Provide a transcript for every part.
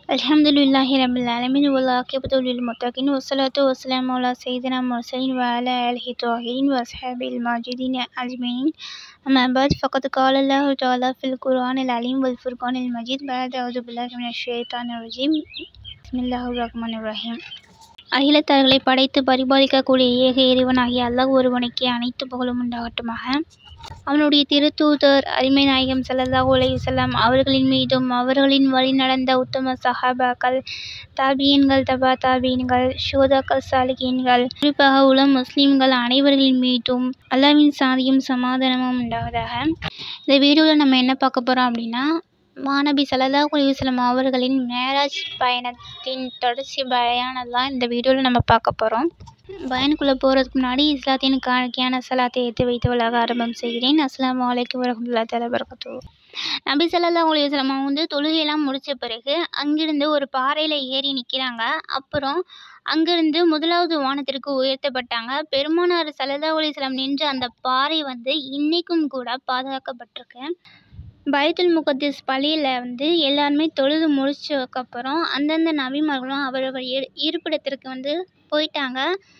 الحمد لله رب العالمين والعاقبة للمتقين والصلاة والسلام على سيدنا المرسلين وعلى آله الطاهرين وأصحابه الماجدين أجمعين أما بعد فقد قال الله تعالى في القرآن العليم والفرقان المجيد بعد أعوذ بالله من الشيطان الرجيم بسم الله الرحمن الرحيم அகிலத்தார்களை படைத்து பரிபாலிக்கக்கூடிய ஏக இறைவனாகிய அல்லாஹ் ஒருவனுக்கே அனைத்து புகழும் உண்டாகட்டுமாக அவனுடைய திருத்தூதர் அருமை நாயகம் ஸல்லல்லாஹு அலைஹி வஸல்லம் அவர்களின் மீதும் அவர்களின் வழி நடந்த உத்தம சஹாபாக்கள் தாபியீன்கள் தபா தாபியீன்கள் ஷுஹதாக்கள் சாலிகீன்கள் குறிப்பாக உலம் முஸ்லீம்கள் அனைவர்களின் மீதும் அல்லாஹ்வின் சாந்தியும் சமாதானமும் உண்டாவதாக இந்த வீடியோவில் நம்ம என்ன பார்க்க போகிறோம் அப்படின்னா மாநபி ஸல்லல்லாஹு அலைஹி வஸல்லம் அவர்களின் மேராஜ் பயணத்தின் தொடர்ச்சி பயானை தான் இந்த வீடியோவில் நம்ம பார்க்க போகிறோம் பயனுக்குள்ளே போகிறதுக்கு முன்னாடி இஸ்லாத்தின் காணிக்கையான சலாத்தை ஏற்றி வைத்தவளாக ஆரம்பம் செய்கிறேன் அஸ்ஸலாமு அலைக்கும் வரஹ்மத்துல்லாஹி தஆலா பரக்கத்து நபி ஸல்லல்லாஹு அலைஹி வஸல்லம் அவங்க வந்து தொழுகையெல்லாம் முடித்த பிறகு அங்கிருந்து ஒரு பாறையில் ஏறி நிற்கிறாங்க அப்புறம் அங்கிருந்து முதலாவது வானத்திற்கு உயர்த்தப்பட்டாங்க பெருமானார் ஸல்லல்லாஹு அலைஹி வஸல்லம் நின்ற அந்த பாறை வந்து இன்றைக்கும் கூட பாதுகாக்கப்பட்டிருக்கு பைத்துல் முகத்திஸ் பள்ளியில் வந்து எல்லாருமே தொழுது முடிச்சதுக்கப்புறம் அந்தந்த நபிமார்களும் அவர்கள் இரு இருப்பிடத்திற்கு வந்து போயிட்டாங்க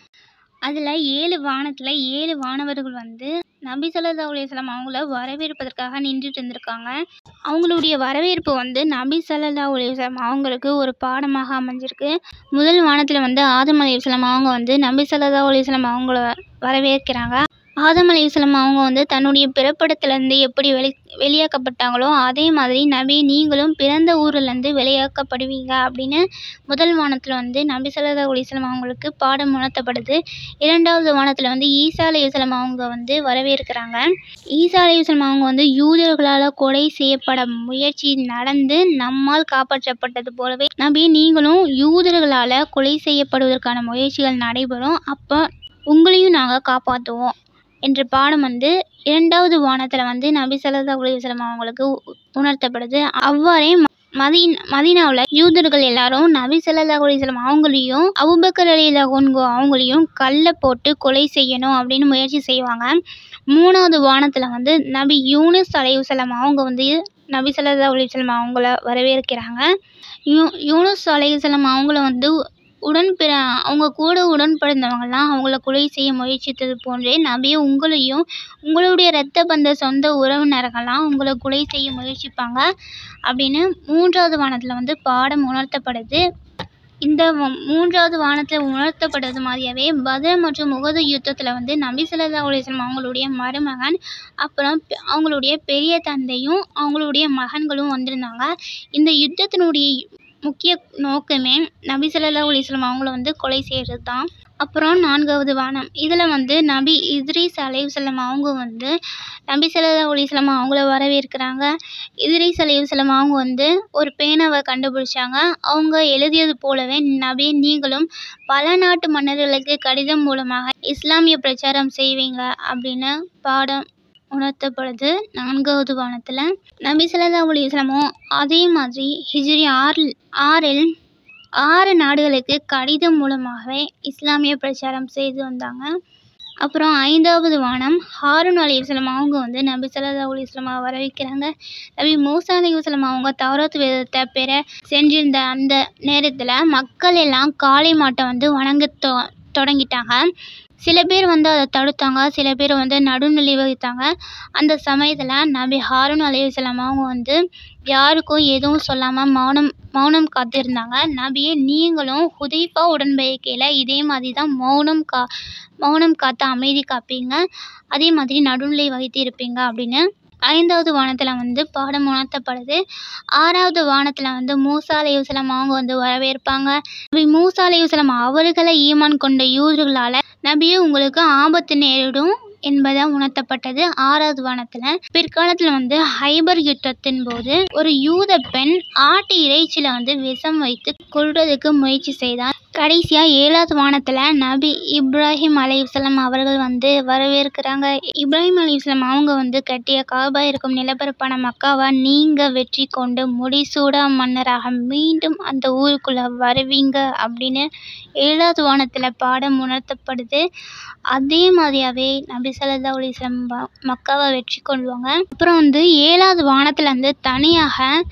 அதில் ஏழு வானத்தில் ஏழு வானவர்கள் வந்து நபி ஸல்லல்லாஹு அலைஹி வஸல்லம் அவங்கள வரவேற்பதற்காக நின்றுட்டு இருந்திருக்காங்க அவங்களுடைய வரவேற்பு வந்து நபி ஸல்லல்லாஹு அலைஹி வஸல்லம் அவங்களுக்கு ஒரு பாடமாக அமைஞ்சிருக்கு முதல் வானத்தில் வந்து ஆதம் அலைஹிஸ்ஸலாம் அவங்க வந்து நபி ஸல்லல்லாஹு அலைஹி வஸல்லம் அவங்கள வரவேற்கிறாங்க ஆதம் அலைஹிஸ்ஸலாம் அவங்க வந்து தன்னுடைய பிறப்பிடத்துலேருந்து எப்படி வெளி வெளியாக்கப்பட்டாங்களோ அதே மாதிரி நபி நீங்களும் பிறந்த ஊர்லேருந்து வெளியாக்கப்படுவீங்க அப்படின்னு முதல் வானத்தில் வந்து நபி ஸல்லல்லாஹு அலைஹி வஸல்லம் அவங்களுக்கு பாடம் உணர்த்தப்படுது இரண்டாவது வானத்தில் வந்து ஈசா அலைஹிஸ்ஸலாம் அவங்க வந்து வரவேற்கிறாங்க ஈசா அலைஹிஸ்ஸலாம் அவங்க வந்து யூதர்களால் கொலை செய்யப்பட முயற்சி நடந்து நம்மால் காப்பாற்றப்பட்டது போலவே நபி நீங்களும் யூதர்களால் கொலை செய்யப்படுவதற்கான முயற்சிகள் நடைபெறும் அப்போ உங்களையும் நாங்கள் காப்பாற்றுவோம் என்ற பாடம் வந்து இரண்டாவது வானத்தில் வந்து நபி ஸல்லல்லாஹு அலைஹி வஸல்லம் அவங்களுக்கு உ- உணர்த்தப்படுது அவ்வாறே ம- மதீன் மதீனாவில் யூதர்கள் எல்லாரும் நபி ஸல்லல்லாஹு அலைஹி வஸல்லம் அவங்களையும் அபூபக்கர் ரலியல்லாஹு அன்ஹு அவங்களையும் கல்லை போட்டு கொலை செய்யணும் அப்படின்னு முயற்சி செய்வாங்க மூணாவது வானத்தில் வந்து நபி யூனுஸ் அலைஹி வஸல்லம் அவங்க வந்து நபி ஸல்லல்லாஹு அலைஹி வஸல்லம் அவங்கள வரவேற்கிறாங்க யூ யூனுஸ் அலைஹி வஸல்லம் அவங்கள வந்து உடன் பிற அவங்க கூட உடன் பிறந்தவங்கலாம் அவங்கள கொலை செய்ய முயற்சித்தது போன்றே நபியை உங்களையும் உங்களுடைய இரத்த பந்த சொந்த உறவினர்கள்லாம் உங்களை கொலை செய்ய முயற்சிப்பாங்க அப்படின்னு மூன்றாவது வானத்தில் வந்து பாடம் உணர்த்தப்படுது இந்த ம- மூன்றாவது வானத்தில் உணர்த்தப்படுறது மாதிரியாவே பத்ர் மற்றும் உகது யுத்தத்தில் வந்து நபி ஸல்லல்லாஹு அலைஹி வஸல்லம் அவங்களுடைய மருமகன் அப்புறம் பெ- அவங்களுடைய பெரிய தந்தையும் அவங்களுடைய மகன்களும் வந்திருந்தாங்க இந்த யுத்தத்தினுடைய முக்கிய நோக்கமே நபி ஸல்லல்லாஹு அலைஹி வஸல்லம் அவங்கள வந்து கொலை செய்கிறது தான் அப்புறம் நான்காவது வானம் இதில் வந்து நபி இத்ரீஸ் அலைஹிஸ்ஸலாம் அவங்க வந்து நபி ஸல்லல்லாஹு அலைஹி வஸல்லம் அவங்கள வரவேற்கிறாங்க இத்ரீஸ் அலைஹிஸ்ஸலாம் அவங்க வந்து ஒரு பேனாவை கண்டுபிடிச்சாங்க அவங்க எழுதியது போலவே நபி நீங்களும் பல நாட்டு மன்னர்களுக்கு கடிதம் மூலமாக இஸ்லாமிய பிரச்சாரம் செய்வீங்க அப்படின்னு பாடம் உணர்த்தப்படுது நான்காவது வானத்தில் நபி ஸல்லல்லாஹு அலைஹி வஸல்லமும் அதே மாதிரி ஹிஜ்ரி ஆறில் ஆறில் ஆறு நாடுகளுக்கு கடிதம் மூலமாகவே இஸ்லாமிய பிரச்சாரம் செய்து வந்தாங்க அப்புறம் ஐந்தாவது வானம் ஹாரூன் அலைஹிஸ்ஸலாம் அவங்க வந்து நபி ஸல்லல்லாஹு அலைஹி வஸல்லம் வரவேற்கிறாங்க நபி மூசா அலைஹிஸ்ஸலாம் அவங்க தௌராத் வேதத்தை பெற சென்றிருந்த அந்த நேரத்தில் மக்கள் எல்லாம் காளை மாட்டை வந்து வணங்க தொ தொடங்கிட்டாங்க சில பேர் வந்து அதை தடுத்தாங்க சில பேர் வந்து நடுநிலை வகித்தாங்க அந்த சமயத்தில் நபி ஹாரூன் அலைஹிஸ்ஸலாம் அவங்க வந்து யாருக்கும் எதுவும் சொல்லாமல் மௌனம் மௌனம் காத்திருந்தாங்க நபியே நீங்களும் ஹுதைஃபா உடன்படிக்கையில் இதே மாதிரி தான் மௌனம் கா மௌனம் காத்து அமைதி காப்பீங்க அதே மாதிரி நடுநிலை வகித்து இருப்பீங்க அப்படின்னு ஐந்தாவது வானத்தில் வந்து பாடம் உணர்த்தப்படுது ஆறாவது வானத்தில் வந்து மூசா அலைஹிஸ்ஸலாம் அவங்க வந்து வரவேற்பாங்க நபி மூசா அலைஹிஸ்ஸலாம் அவர்களை ஈமான் கொண்ட யூதர்களால் நபியே உங்களுக்கு ஆபத்து நேரிடும் என்பதை உணர்த்தப்பட்டது ஆறாவது வானத்தில் பிற்காலத்தில் வந்து ஹைபர் யுத்தத்தின் போது ஒரு யூத பெண் ஆட்டு இறைச்சியில் வந்து விஷம் வைத்து கொல்றதுக்கு முயற்சி செய்தார் கடைசியாக ஏழாவது வானத்தில் நபி இப்ராஹிம் அலைஹிஸ்ஸலாம் அவர்கள் வந்து வரவேற்கிறாங்க இப்ராஹிம் அலைஹிஸ்ஸலாம் அவங்க வந்து கட்டிய காபா இருக்கும் நிலப்பரப்பான மக்காவை நீங்கள் வெற்றி கொண்டு முடிசூடா மன்னராக மீண்டும் அந்த ஊருக்குள்ளே வருவீங்க அப்படின்னு ஏழாவது வானத்தில் பாடம் உணர்த்தப்படுது அதே மாதிரியாவே நபி ஸல்லல்லாஹு அலைஹி வஸல்லம் மக்காவை வெற்றி கொள்வாங்க அப்புறம் வந்து ஏழாவது வானத்தில் வந்து தனியாக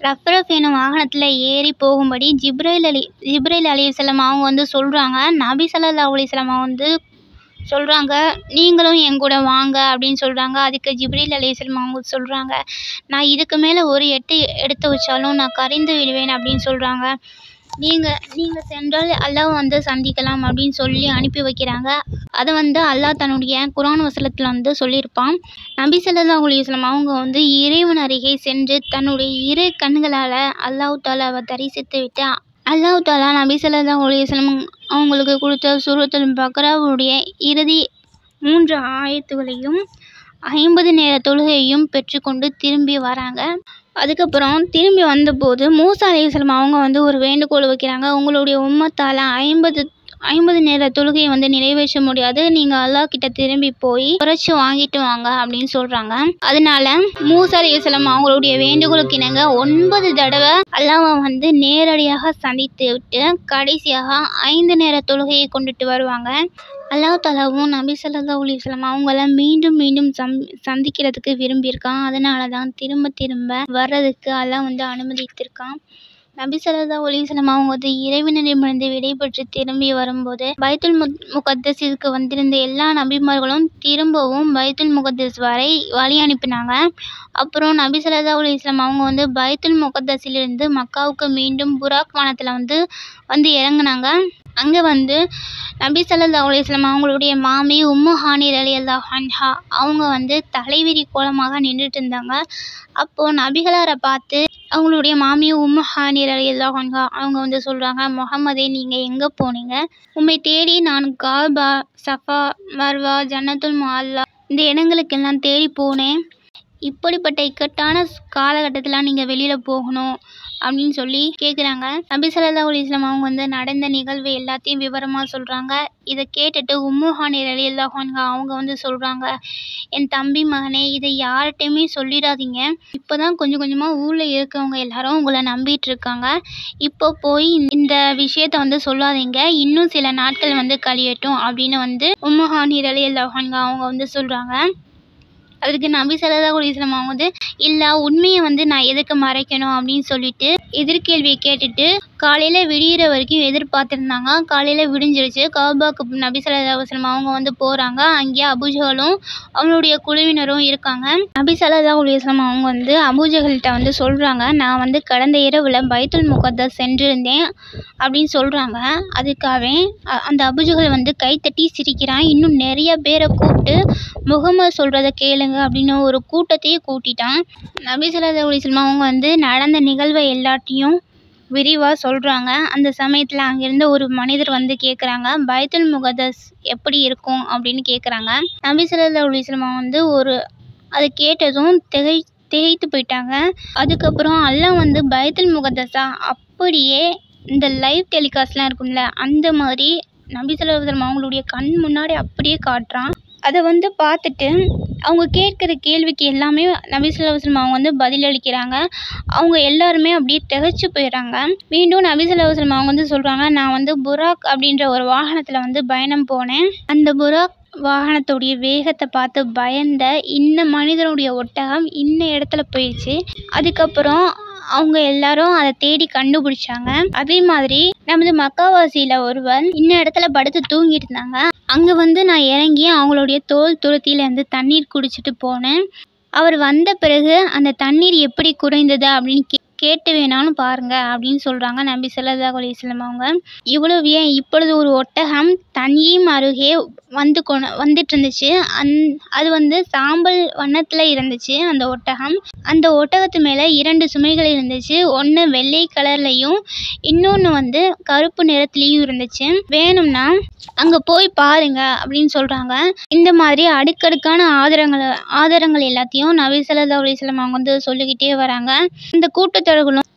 ரஃப்ரஃப் எனும் வாகனத்தில் ஏறி போகும்படி ஜிப்ரைல் அலி ஜிப்ரைல் அலிஸ்லாம் அவங்க வந்து சொல்கிறாங்க நபி ஸல்லல்லாஹு அலைஹி வஸல்லம் வந்து சொல்கிறாங்க நீங்களும் என் கூட வாங்க அப்படின்னு சொல்கிறாங்க அதுக்கு ஜிப்ரீல் அலைஹிஸ்ஸலாம் அவங்க சொல்கிறாங்க நான் இதுக்கு மேலே ஒரு எட்டு எடுத்து வச்சாலும் நான் கரைந்து விடுவேன் அப்படின்னு சொல்கிறாங்க நீங்கள் நீங்கள் சென்றால் அல்லாஹ் வந்து சந்திக்கலாம் அப்படின்னு சொல்லி அனுப்பி வைக்கிறாங்க அதை வந்து அல்லாஹ் தன்னுடைய குரான் வசனத்தில் வந்து சொல்லியிருப்பான் நபி ஸல்லல்லாஹு அலைஹி வஸல்லம் அவங்க வந்து இறைவன் அருகே சென்று தன்னுடைய இரு கண்களால் அல்லாஹ் தாலாவை தரிசித்து விட்டு அல்லாஹ் தாலா நபி ஸல்லல்லாஹு அலைஹி வஸல்லம் அவங்களுக்கு கொடுத்த சூரத்துல் பக்ராவுடைய இறுதி மூன்று ஆயத்துகளையும் ஐம்பது நேர தொழுகையையும் பெற்றுக்கொண்டு திரும்பி வராங்க அதுக்கப்புறம் திரும்பி வந்தபோது மூசா அலைஹிஸ்ஸலாம் அவங்க வந்து ஒரு வேண்டுகோள் வைக்கிறாங்க உங்களுடைய உம்மத்தால் ஐம்பது ஐம்பது நேர தொழுகையை வந்து நிறைவேற்ற முடியாது நீங்கள் அல்லாஹ் கிட்ட திரும்பி போய் குறைச்சி வாங்கிட்டு வாங்க அப்படின்னு சொல்கிறாங்க அதனால மூசா அலைஹிஸ்ஸலாம் அவங்களுடைய வேண்டுகோளுக்கு இணங்க ஒன்பது தடவை அல்லாஹ்வை வந்து நேரடியாக சந்தித்து விட்டு கடைசியாக ஐந்து நேர தொழுகையை கொண்டுட்டு வருவாங்க அல்லாஹ் தாலாவும் நபி ஸல்லல்லாஹு அலைஹி வஸல்லம் அவங்கள மீண்டும் மீண்டும் சம் சந்திக்கிறதுக்கு விரும்பியிருக்கான் அதனால தான் திரும்ப திரும்ப வர்றதுக்கு அல்லாஹ் வந்து அனுமதித்திருக்கான் நபி ஸல்லல்லாஹு அலைஹி வஸல்லம் அவங்க வந்து இறைவனிடமிருந்து விடைபெற்று திரும்பி வரும்போது பைத்துல் முத் முகத்தஸிற்கு வந்திருந்த எல்லா நபிமார்களும் திரும்பவும் பைத்துல் முகத்தஸ் வரை வழி அனுப்பினாங்க அப்புறம் நபி ஸல்லல்லாஹு அலைஹி வஸல்லம் அவங்க வந்து பைத்துல் முகத்தஸிலிருந்து மக்காவுக்கு மீண்டும் புராக் வானத்தில் வந்து வந்து இறங்குனாங்க அங்கே வந்து நபி ஸல்லல்லாஹு அலைஹி வஸல்லம் அவங்களுடைய மாமி உம்மு ஹானி ரலியல்லாஹு அன்ஹா அவங்க வந்து தலைவிரி கோலமாக நின்றுட்டு இருந்தாங்க அப்போது நபிகளாரை பார்த்து அவங்களுடைய மாமி உம்மு ஹானி ரலியல்லாஹு அன்ஹா அவங்க வந்து சொல்கிறாங்க முகமதே நீங்கள் எங்கே போனீங்க உம்மை தேடி நான் காபா சஃபா மர்வா ஜன்னத்துல் முஅல்லா இந்த இடங்களுக்கெல்லாம் தேடி போனேன் இப்படிப்பட்ட இக்கட்டான காலகட்டத்தில் நீங்கள் வெளியில் போகணும் அப்படின்னு சொல்லி கேட்குறாங்க நபி ஸல்லல்லாஹு அலைஹி வஸல்லம் அவங்க வந்து நடந்த நிகழ்வு எல்லாத்தையும் விவரமாக சொல்கிறாங்க இதை கேட்டுட்டு உம்மு ஹானி ரலியல்லாஹு அன்ஹா அவங்க வந்து சொல்கிறாங்க என் தம்பி மகனே இதை யார்கிட்டையுமே சொல்லிடாதீங்க இப்போ தான் கொஞ்சம் கொஞ்சமாக ஊரில் இருக்கவங்க எல்லாரும் உங்களை நம்பிட்டு இருக்காங்க இப்போ போய் இந்த விஷயத்த வந்து சொல்லாதீங்க இன்னும் சில நாட்கள் வந்து கழியட்டும் அப்படின்னு வந்து உம்மு ஹானி ரலியல்லாஹு அன்ஹா அவங்க வந்து சொல்கிறாங்க அதுக்கு நபி ஸல்லல்லாஹு அலைஹி வஸல்லம் அவங்க வந்து இல்லை உண்மையை வந்து நான் எதுக்கு மறைக்கணும் அப்படின்னு சொல்லிட்டு எதிர்கேள்வியை கேட்டுட்டு காலையில் விடியிற வரைக்கும் எதிர்பார்த்துருந்தாங்க காலையில் விடிஞ்சிருச்சு காபாக்கு நபி ஸல்லல்லாஹு அலைஹி வஸல்லம் அவங்க வந்து போகிறாங்க அங்கேயே அபூஜஹலும் அவங்களுடைய குழுவினரும் இருக்காங்க நபி ஸல்லல்லாஹு அலைஹி வஸல்லம் அவங்க வந்து அபூஜஹல்கிட்ட வந்து சொல்கிறாங்க நான் வந்து கடந்த இரவில் பைத்துல் முகத்தஸ் சென்றிருந்தேன் அப்படின்னு சொல்கிறாங்க அதுக்காகவே அ- அந்த அபூஜஹல் வந்து கைத்தட்டி சிரிக்கிறான் இன்னும் நிறைய பேரை கூப்பிட்டு முகமது சொல்கிறத கேளுங்க அப்படின்னு ஒரு கூட்டத்தையே கூட்டிட்டான் நபி ஸல்லல்லாஹு அலைஹி வஸல்லம் அவங்க வந்து நடந்த நிகழ்வை எல்லாத்தையும் விரிவாக சொல்கிறாங்க அந்த சமயத்தில் அங்கேருந்து ஒரு மனிதர் வந்து கேட்குறாங்க பைத்துல் முகதஸ் எப்படி இருக்கும் அப்படின்னு கேட்குறாங்க நபி ஸல்லல்லாஹு அலைஹி வஸல்லம் அவங்க வந்து ஒரு அதை கேட்டதும் திகை திகைத்து போயிட்டாங்க அதுக்கப்புறம் அல்லாஹ் வந்து பைத்துல் முகதஸா அப்படியே இந்த லைவ் டெலிகாஸ்ட்லாம் இருக்கும்ல அந்த மாதிரி நபி ஸல்லல்லாஹு அலைஹி வஸல்லம் அவங்களுடைய கண் முன்னாடி அப்படியே காட்டுறான் அதை வந்து பார்த்துட்டு அவங்க கேட்குற கேள்விக்கு எல்லாமே நபி ஸல்லல்லாஹு அலைஹி வஸல்லம் அவங்க வந்து பதிலளிக்கிறாங்க அவங்க எல்லாருமே அப்படியே திகைச்சு போயிடுறாங்க மீண்டும் நபி ஸல்லல்லாஹு அலைஹி வஸல்லம் அவங்க வந்து சொல்கிறாங்க நான் வந்து புராக் அப்படின்ற ஒரு வாகனத்தில் வந்து பயணம் போனேன் அந்த புராக் வாகனத்துடைய வேகத்தை பார்த்து பயந்த இந்த மனிதனுடைய ஒட்டகம் இந்த இடத்துல போயிடுச்சு அதுக்கப்புறம் அவங்க எல்லாரும் அதை தேடி கண்டுபிடிச்சாங்க அதே மாதிரி நமது மக்காவாசியில் ஒருவர் இந்த இடத்துல படுத்து தூங்கிட்டு இருந்தாங்க அங்கே வந்து நான் இறங்கி அவங்களுடைய தோல் துருத்தியிலேருந்து தண்ணீர் குடிச்சிட்டு போனேன் அவர் வந்த பிறகு அந்த தண்ணீர் எப்படி குறைந்தது அப்படின்னு கே கேட்டு வேணாலும் பாருங்க அப்படின்னு சொல்கிறாங்க நபி ஸல்லல்லாஹு அலைஹி வஸல்லம் அவங்க இவ்வளவு ஏன் இப்பொழுது ஒரு ஒட்டகம் தண்ணீர் அருகே வந்து கொண வந்துட்டு இருந்துச்சு அந் அது வந்து சாம்பல் வண்ணத்தில் இருந்துச்சு அந்த ஒட்டகம் அந்த ஒட்டகத்து மேலே இரண்டு சுமைகள் இருந்துச்சு ஒன்று வெள்ளை கலர்லையும் இன்னொன்று வந்து கருப்பு நிறத்துலேயும் இருந்துச்சு வேணும்னா அங்கே போய் பாருங்க அப்படின்னு சொல்கிறாங்க இந்த மாதிரி அடுக்கடுக்கான ஆதாரங்களை ஆதாரங்கள் எல்லாத்தையும் நபி ஸல்லல்லாஹு அலைஹி வஸல்லம் அவங்க வந்து சொல்லிக்கிட்டே வராங்க இந்த கூட்டத்தொடர்களும்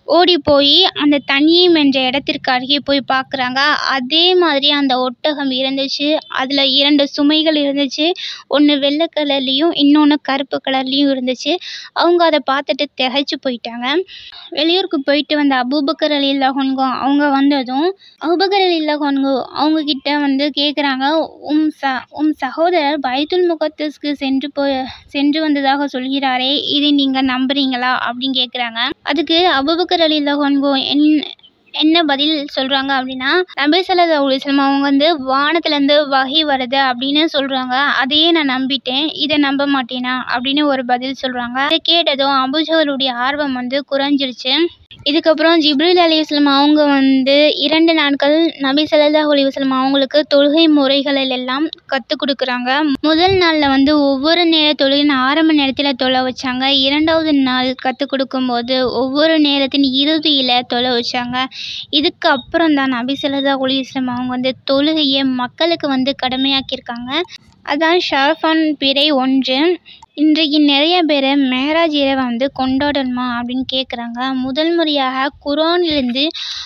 ஓடி போய் அந்த தண்ணீம் என்ற இடத்திற்கு அருகே போய் பார்க்குறாங்க அதே மாதிரி அந்த ஒட்டகம் இருந்துச்சு அதில் இரண்டு சுமைகள் இருந்துச்சு ஒன்று வெள்ளை கலர்லேயும் இன்னொன்று கருப்பு கலர்லேயும் இருந்துச்சு அவங்க அதை பார்த்துட்டு திகைச்சு போயிட்டாங்க வெளியூருக்கு போயிட்டு வந்த அபூபக்கர் அலி அல்லாஹன்கோ அவங்க வந்ததும் அபூபக்கர் அலி அல்லாஹன்கோ அவங்க கிட்ட வந்து கேட்குறாங்க உம் ச உம் சகோதரர் பைத்துல் முகத்தஸ்க்கு சென்று போய் சென்று வந்ததாக சொல்கிறாரே இதை நீங்கள் நம்புறீங்களா அப்படின்னு கேட்குறாங்க அதுக்கு அபூபக்கர் அலி அல்லாஹன்கோ என் என்ன பதில் சொல்கிறாங்க அப்படின்னா நபி ஸல்லல்லாஹு அலைஹி வஸல்லம் அவங்க வந்து வானத்துலேருந்து வகை வருது அப்படின்னு சொல்கிறாங்க அதையே நான் நம்பிட்டேன் இதை நம்ப மாட்டேனா அப்படின்னு ஒரு பதில் சொல்கிறாங்க இதை கேட்டதும் அபூஜஹலுடைய ஆர்வம் வந்து குறைஞ்சிருச்சு இதுக்கப்புறம் ஜிப்ரீல் அலைஹிஸ்ஸலாம் அவங்க வந்து இரண்டு நாட்கள் நபி ஸல்லல்லாஹு அலைஹி வஸல்லம் அவங்களுக்கு தொழுகை முறைகள் எல்லாம் கற்றுக் கொடுக்குறாங்க முதல் நாளில் வந்து ஒவ்வொரு நேர தொழுகையின் ஆரம்ப நேரத்தில் தொழ வச்சாங்க இரண்டாவது நாள் கற்றுக் கொடுக்கும்போது ஒவ்வொரு நேரத்தின் இறுதியில் தொழ வச்சாங்க இதுக்கு அப்புறம் தான் நபி ஸல்லல்லாஹு அலைஹி வஸல்லம் அவங்க வந்து தொழுகையை மக்களுக்கு வந்து கடமையாக்கியிருக்காங்க அதான் ஷாஃபான் பிறை ஒன்று இன்றைக்கு நிறைய பேர் மேராஜ் இரவை வந்து கொண்டாடணுமா அப்படின்னு கேட்குறாங்க முதல் முறையாக குரானிலிருந்து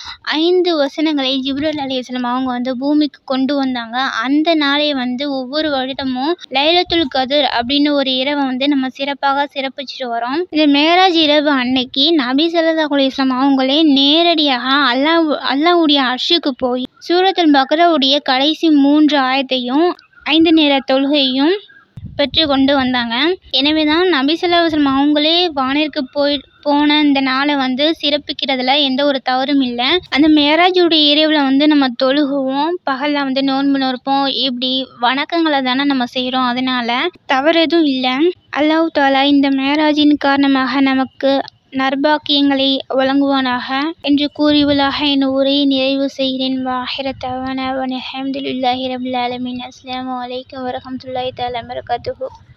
ஐந்து வசனங்களை ஜிப்ரல் அலைஹிஸ்ஸலாம் அவங்க வந்து பூமிக்கு கொண்டு வந்தாங்க அந்த நாளை வந்து ஒவ்வொரு வருடமும் லைலத்துல் கதிர் அப்படின்னு ஒரு இரவை வந்து நம்ம சிறப்பாக சிறப்பிச்சுட்டு வரோம் இந்த மேராஜ் இரவு அன்னைக்கு நபி ஸல்லல்லாஹு அலைஹி வஸல்லம் அவங்களே நேரடியாக அல்லாஹ் அல்லாஹ்வுடைய அர்ஷுக்கு போய் சூரத்துல் பக்ராவுடைய கடைசி மூன்று ஆயத்தையும் ஐந்து நேர தொழுகையும் பெற்று கொண்டு வந்தாங்க எனவே தான் நபி ஸல்லல்லாஹு அலைஹி வஸல்லம் அவங்களே வானிற்கு போய் போன இந்த நாளை வந்து சிறப்பிக்கிறதுல எந்த ஒரு தவறும் இல்லை அந்த மேராஜுடைய இரவில் வந்து நம்ம தொழுகுவோம் பகலில் வந்து நோன்பு நோற்போம் இப்படி வணக்கங்களை தானே நம்ம செய்கிறோம் அதனால தவறு எதுவும் இல்லை அல்லாஹ் தாலா இந்த மேராஜின் காரணமாக நமக்கு நற்பாக்கியங்களை வழங்குவானாக என்று கூறியுள்ளாக என் உரையை நிறைவு செய்கிறேன் வாஹிர தவன வன அஹமதுல்லாஹி ரபில் ஆலமின் அஸ்லாம் வலைக்கம் வரமத்துல்லாஹி தாலா வரகாத்துஹு